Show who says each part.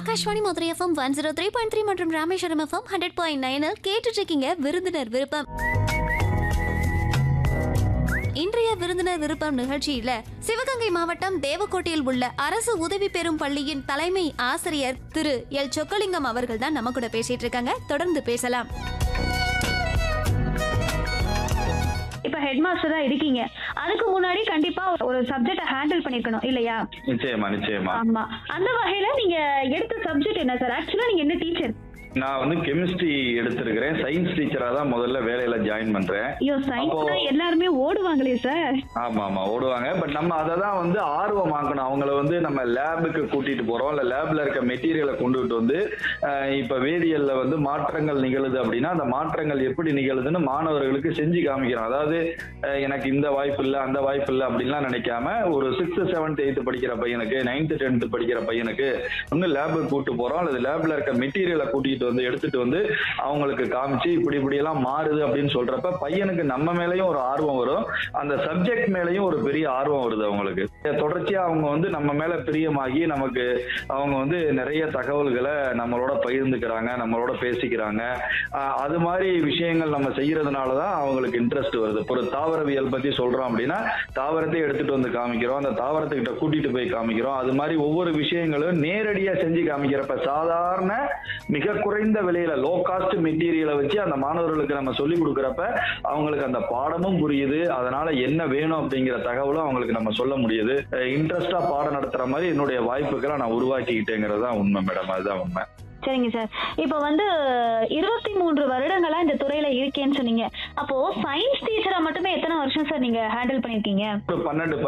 Speaker 1: Akashvani Madurai FM one zero three point three மற்றும் Rameswaram FM hundred point நைனில் கேட்டுட்டு இருக்கீங்க விருந்தினர் விருப்பம் இன்றைய விருந்தினர் விருப்பம் நிகழ்ச்சியில சிவகங்கை மாவட்டம் தேவக்கோட்டையில் உள்ள அரசு உதவி பெறும் பள்ளியின் தலைமை ஆசிரியர் திரு எல் சொக்கலிங்கம் அவர்கள் தான் நம்ம கூட பேசிட்டு இருக்காங்க தொடர்ந்து பேசலாம்
Speaker 2: இப்ப ஹெட் மாஸ்டரா இருக்கீங்க அதுக்கு முன்னாடி கண்டிப்பா ஒரு சப்ஜெக்ட ஹேண்டில் பண்ணிருக்கணும் இல்லையா
Speaker 3: நிச்சயமா நிச்சயமா
Speaker 2: ஆமா அந்த வகையில நீங்க எடுத்த சப்ஜெக்ட் என்ன சார் ஆக்சுவலா நீங்க என்ன டீச்சர்
Speaker 3: நான் வந்து கெமிஸ்ட்ரி எடுத்திருக்கிறேன் சயின்ஸ் டீச்சரா தான் முதல்ல வேலையில ஜாயின் பண்றேன்
Speaker 2: ஐயோ சயின்ஸ்னா எல்லாருமே ஓடுவாங்களே சார்
Speaker 3: ஆமா ஆமா ஓடுவாங்க பட் நம்ம அதை தான் வந்து ஆர்வமாக்கணும் அவங்கள வந்து நம்ம லேபுக்கு கூட்டிட்டு போறோம் இல்ல லேப்ல இருக்க மெட்டீரியலை கொண்டுகிட்டு வந்து அஹ், இப்ப வேதியியல்ல வந்து மாற்றங்கள் நிகழுது அப்படின்னா அந்த மாற்றங்கள் எப்படி நிகழுதுன்னு மாணவர்களுக்கு செஞ்சு காமிக்கிறோம் அதாவது அஹ், எனக்கு இந்த வாய்ப்பு இல்லை அந்த வாய்ப்பு இல்லை அப்படின்லாம் நினைக்காம ஒரு சிக்ஸ்த் செவன்த் எயித்து படிக்கிற பையனுக்கு நைன்த் டென்த் படிக்கிற பையனுக்கு ஒன்று லேபுக்கு கூட்டு போறோம் அல்லது லேப்ல இருக்க மெட்டீரியலை கூட்டிட்டு வந்து எடுத்துட்டு வந்து அவங்களுக்கு காமிச்சு இப்படி இப்படி எல்லாம் மாறுது அப்படின்னு சொல்றப்ப பையனுக்கு நம்ம மேலயும் ஒரு ஆர்வம் வரும் அந்த சப்ஜெக்ட் மேலயும் ஒரு பெரிய ஆர்வம் வருது அவங்களுக்கு தொடர்ச்சியா அவங்க வந்து நம்ம மேல பிரியமாகி நமக்கு அவங்க வந்து நிறைய தகவல்களை நம்மளோட பகிர்ந்துக்கிறாங்க நம்மளோட பேசிக்கிறாங்க ஆஹ் அது மாதிரி விஷயங்கள் நம்ம செய்யறதுனால தான் அவங்களுக்கு இன்ட்ரெஸ்ட் வருது இப்போ ஒரு தாவரவியல் பத்தி சொல்றோம் அப்படின்னா தாவரத்தை எடுத்துட்டு வந்து காமிக்கிறோம் அந்த தாவரத்துக்கிட்ட கூட்டிட்டு போய் காமிக்கிறோம் அது மாதிரி ஒவ்வொரு விஷயங்களும் நேரடியா செஞ்சு காமிக்கிறப்ப சாதாரண மிக குறைந்த விலையில லோ காஸ்ட் மெட்டீரியலை வச்சு அந்த மாணவர்களுக்கு நம்ம சொல்லி கொடுக்குறப்ப அவங்களுக்கு அந்த பாடமும் புரியுது அதனால என்ன வேணும் அப்படிங்கிற தகவலும் அவங்களுக்கு நம்ம சொல்ல முடியுது இன்ட்ரெஸ்டா பாடம் நடத்துற மாதிரி என்னுடைய வாய்ப்புகளை நான் உருவாக்கிக்கிட்டேங்கிறது தான் உண்மை மேடம் அதுதான் உண்மை
Speaker 2: சரிங்க சார் இப்போ வந்து இருபத்தி மூன்று வருடங்களா இந்த துறையில இருக்கேன்னு சொன்னீங்க அப்போ சயின்ஸ் டீச்சரா மட்டுமே எத்தனை வருஷம் சார் நீங்க ஹேண்டில் பண்ணிருக்கீங்க
Speaker 3: ஒரு பன்னெண்டு